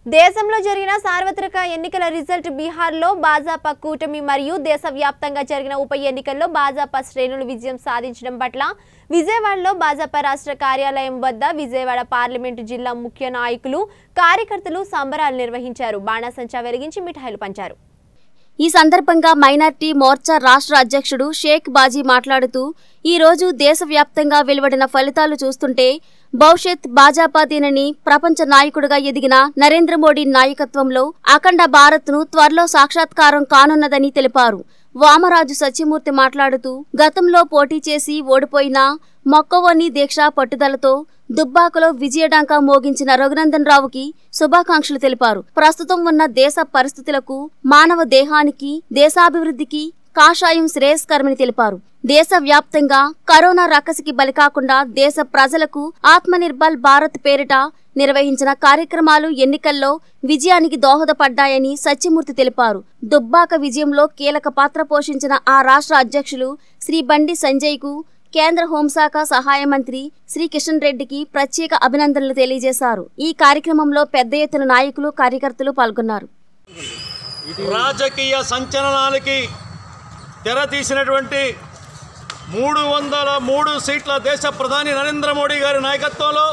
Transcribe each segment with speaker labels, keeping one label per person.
Speaker 1: దేశంలో జరిగిన సార్వత్రిక ఎన్నికల రిజల్ట్ బీహార్లో భాజపా కూటమి మరియు దేశవ్యాప్తంగా జరిగిన ఉప ఎన్నికల్లో భాజపా శ్రేణులు విజయం సాధించడం పట్ల విజయవాడలో భాజపా రాష్ట్ర కార్యాలయం వద్ద విజయవాడ పార్లమెంటు జిల్లా ముఖ్య నాయకులు కార్యకర్తలు సంబరాలు నిర్వహించారు బాణాసంచా వెలిగించి మిఠాయిలు పంచారు
Speaker 2: ఈ సందర్భంగా మైనార్టీ మోర్చా రాష్ట్ర అధ్యక్షుడు షేక్ బాజీ మాట్లాడుతూ ఈ రోజు దేశవ్యాప్తంగా వెలువడిన ఫలితాలు చూస్తుంటే భవిష్యత్ భాజపా దీనిని ప్రపంచ నాయకుడిగా ఎదిగిన నరేంద్ర మోడీ నాయకత్వంలో అఖండ భారత్ను త్వరలో సాక్షాత్కారం కానున్నదని తెలిపారు వామరాజు సత్యమూర్తి మాట్లాడుతూ గతంలో పోటీ చేసి ఓడిపోయిన మొక్కవోని దీక్ష పట్టుదలతో దుబ్బాకలో విజయడాంకా మోగించిన రఘునందన్ రావుకి శుభాకాంక్షలు తెలిపారు ప్రస్తుతం ఉన్న దేశ పరిస్థితులకు మానవ దేహానికి దేశాభివృద్ధికి కాషాయం శ్రేయస్కరమని తెలిపారు దేశ వ్యాప్తంగా కరోనా రక్కసికి బలికాకుండా దేశ ప్రజలకు ఆత్మనిర్భర్ భారత్ పేరిట నిర్వహించిన కార్యక్రమాలు ఎన్నికల్లో విజయానికి దోహదపడ్డాయని సత్యమూర్తి తెలిపారు దుబ్బాక విజయంలో కీలక పాత్ర పోషించిన ఆ రాష్ట్ర అధ్యక్షులు శ్రీ బండి సంజయ్కు కేంద్ర హోంశాఖ సహాయ మంత్రి శ్రీ కిషన్ రెడ్డికి ప్రత్యేక అభినందనలు తెలియజేశారు ఈ కార్యక్రమంలో పెద్ద ఎత్తున నాయకులు కార్యకర్తలు పాల్గొన్నారు
Speaker 3: రాజకీయ సంచలనాలకి తెర తీసినటువంటి మూడు వందల మూడు సీట్ల దేశ ప్రధాని నరేంద్ర మోడీ గారి నాయకత్వంలో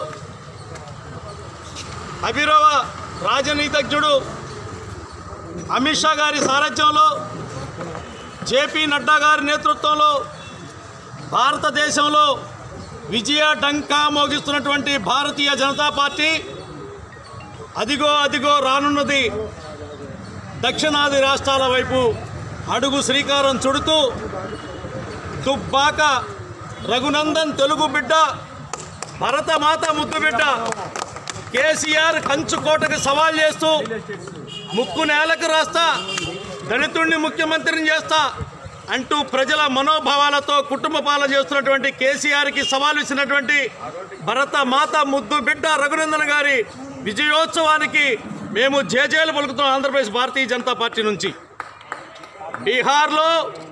Speaker 3: అభిరవ రాజనీతిజ్ఞుడు అమిత్ షా గారి సారథ్యంలో జేపీ నడ్డా గారి నేతృత్వంలో భారతదేశంలో విజయ డంకా మోగిస్తున్నటువంటి భారతీయ జనతా పార్టీ అదిగో అదిగో రానున్నది దక్షిణాది రాష్ట్రాల వైపు అడుగు శ్రీకారం చుడుతూ దుబ్బాక రఘునందన్ తెలుగు బిడ్డ భరతమాత ముద్దు బిడ్డ కేసీఆర్ కంచుకోటకు సవాల్ చేస్తూ ముక్కు నేలకు రాస్తా దళితుణ్ణి ముఖ్యమంత్రిని చేస్తా అంటూ ప్రజల మనోభావాలతో కుటుంబ పాలన చేస్తున్నటువంటి కేసీఆర్కి సవాల్ ఇచ్చినటువంటి భరత మాత ముద్దు బిడ్డ రఘునందన్ గారి విజయోత్సవానికి మేము జేజేలు పలుకుతున్నాం ఆంధ్రప్రదేశ్ భారతీయ జనతా పార్టీ నుంచి బీహార్లో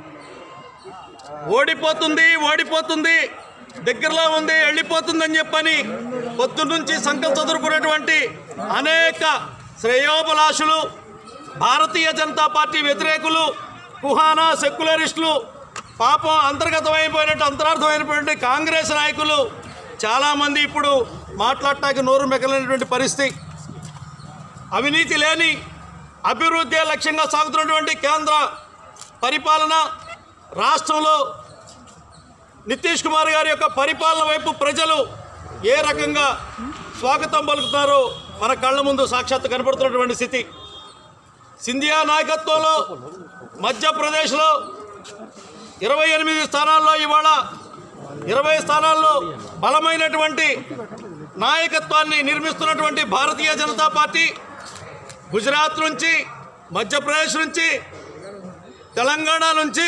Speaker 3: ఓడిపోతుంది ఓడిపోతుంది దగ్గరలో ఉంది వెళ్ళిపోతుందని చెప్పని పొద్దున్నుంచి సంకల్ప చదువుకున్నటువంటి అనేక శ్రేయోభిలాషులు భారతీయ జనతా పార్టీ వ్యతిరేకులు కుహానా సెక్యులరిస్టులు పాపం అంతర్గతమైపోయినట్టు అంతరార్థమైనటువంటి కాంగ్రెస్ నాయకులు చాలామంది ఇప్పుడు మాట్లాడటానికి నోరు మెక్కలేనటువంటి పరిస్థితి అవినీతి లేని అభివృద్ధి లక్ష్యంగా సాగుతున్నటువంటి కేంద్ర పరిపాలన రాష్ట్రంలో నితీష్ కుమార్ గారి యొక్క పరిపాలన వైపు ప్రజలు ఏ రకంగా స్వాగతం పలుకుతున్నారో మన కళ్ళ ముందు సాక్షాత్ కనపడుతున్నటువంటి స్థితి సింధియా నాయకత్వంలో మధ్యప్రదేశ్లో ఇరవై ఎనిమిది స్థానాల్లో ఇవాళ ఇరవై స్థానాల్లో బలమైనటువంటి నాయకత్వాన్ని నిర్మిస్తున్నటువంటి భారతీయ జనతా పార్టీ గుజరాత్ నుంచి మధ్యప్రదేశ్ నుంచి తెలంగాణ నుంచి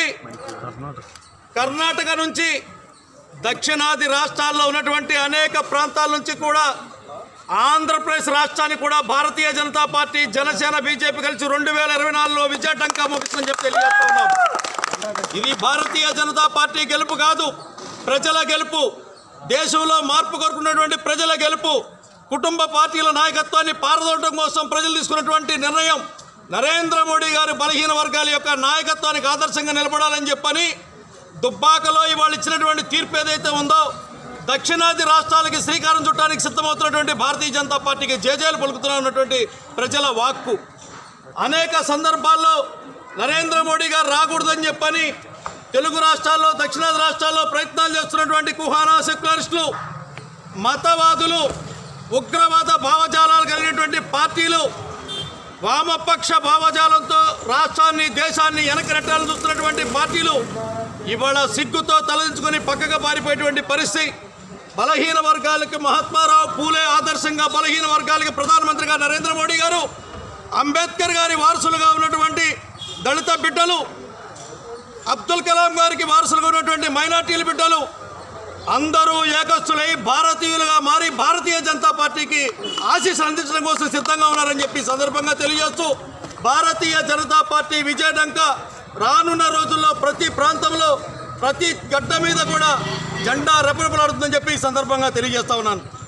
Speaker 3: కర్ణాటక నుంచి దక్షిణాది రాష్ట్రాల్లో ఉన్నటువంటి అనేక ప్రాంతాల నుంచి కూడా ఆంధ్రప్రదేశ్ రాష్ట్రాన్ని కూడా భారతీయ జనతా పార్టీ జనసేన బీజేపీ కలిసి రెండు వేల ఇరవై నాలుగులో విజయటంకా ముగిస్తుందని చెప్పి తెలియజేస్తా ఉన్నాం ఇది భారతీయ జనతా పార్టీ గెలుపు కాదు ప్రజల గెలుపు దేశంలో మార్పు కోరుకున్నటువంటి ప్రజల గెలుపు కుటుంబ పార్టీల నాయకత్వాన్ని పారదోడటం కోసం ప్రజలు తీసుకున్నటువంటి నిర్ణయం నరేంద్ర మోడీ గారు బలహీన వర్గాల యొక్క నాయకత్వానికి ఆదర్శంగా నిలబడాలని చెప్పని దుబ్బాకలో ఇవాళ ఇచ్చినటువంటి తీర్పు ఏదైతే ఉందో దక్షిణాది రాష్ట్రాలకి శ్రీకారం చుట్టానికి సిద్ధమవుతున్నటువంటి భారతీయ జనతా పార్టీకి జేజేలు పలుకుతున్నా ఉన్నటువంటి ప్రజల వాక్కు అనేక సందర్భాల్లో నరేంద్ర మోడీ గారు రాకూడదని చెప్పని తెలుగు రాష్ట్రాల్లో దక్షిణాది రాష్ట్రాల్లో ప్రయత్నాలు చేస్తున్నటువంటి కుహానా సెక్యులరిస్టులు మతవాదులు ఉగ్రవాద భావజాలాలు కలిగినటువంటి పార్టీలు వామపక్ష భావజాలంతో రాష్ట్రాన్ని దేశాన్ని వెనకరెట్టాలని చూస్తున్నటువంటి పార్టీలు ఇవాళ సిగ్గుతో తలదించుకొని పక్కగా పారిపోయేటువంటి పరిస్థితి బలహీన వర్గాలకి మహాత్మారావు పూలే ఆదర్శంగా బలహీన వర్గాలకి ప్రధానమంత్రిగా నరేంద్ర మోడీ గారు అంబేద్కర్ గారి వారసులుగా ఉన్నటువంటి దళిత బిడ్డలు అబ్దుల్ కలాం గారికి వారసులుగా ఉన్నటువంటి మైనార్టీల బిడ్డలు అందరూ ఏకస్తులై భారతీయులుగా మారి భారతీయ జనతా పార్టీకి ఆశీస్సులు అందించడం కోసం సిద్ధంగా ఉన్నారని చెప్పి ఈ సందర్భంగా తెలియజేస్తూ భారతీయ జనతా పార్టీ విజయడంక రానున్న రోజుల్లో ప్రతి ప్రాంతంలో ప్రతి గడ్డ మీద కూడా జెండా రెపరెపలాడుతుందని చెప్పి ఈ సందర్భంగా తెలియజేస్తా ఉన్నాను